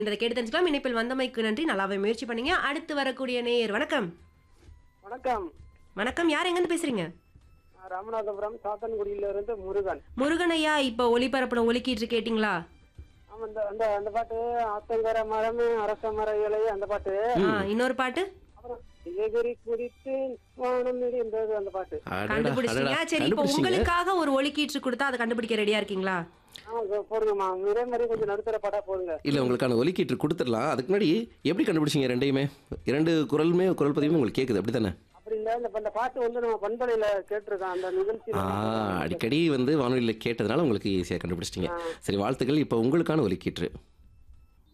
இதை கேட்டு தெரிஞ்சுக்கலாம் இணைப்பில் வந்தமைக்கு நன்றி நல்லாவே முயற்சி பண்ணீங்க அடுத்து வரக்கூடிய நேயர் வணக்கம் வணக்கம் வணக்கம் யார் எங்கேருந்து பேசுறீங்க நான் ராமநாதபுரம் சாத்தன்குடியில இருந்து முருகன் முருகனையா இப்போ ஒளிபரப்புல ஒலிக்கிட்டு கேட்டிங்களா ஆமா இந்த அந்த அந்த பாட்டு ஆத்தங்கர மரமே அரச மர இலை அந்த பாட்டு ஆ, இன்னொரு பாட்டு அப்புறம் ஏகரி குடித்து வானம் இருந்தது அந்த பாட்டு அடடா, கண்டுபிடிச்சிங்க அடடா, சரி இப்போ கண்டுபிடிச்சிங்க. உங்களுக்காக ஒரு ஒலிக்கீற்று கொடுத்தா அதை கண்டுபிடிக்க ரெடியா இருக்கீங்களா ஆமா இதோ போடுங்கம்மா இதே மாதிரி கொஞ்சம் நடுத்தர பாட்டா போடுங்க இல்ல உங்களுக்கான ஒலிக்கீற்று கொடுத்துடலாம் அதுக்கு முன்னாடி எப்படி கண்டுபிடிச்சீங்க ரெண்டையுமே இரண்டு குரலுமே குரல் பதிவுமே உங்களுக்கு கேட்குது அப்படித்தானே அப்படி இல்ல இந்த இந்த பாட்டு வந்து நம்ம பண்பலையில கேட்டிருக்கோம் அந்த நிகழ்ச்சி ஆ அடிக்கடி வந்து வானொலியில் கேட்டதுனால உங்களுக்கு ஈஸியாக கண்டுபிடிச்சிட்டீங்க சரி வாழ்த்துக்கள் இப்போ உங்களுக்கான ஒலிக்கீற்று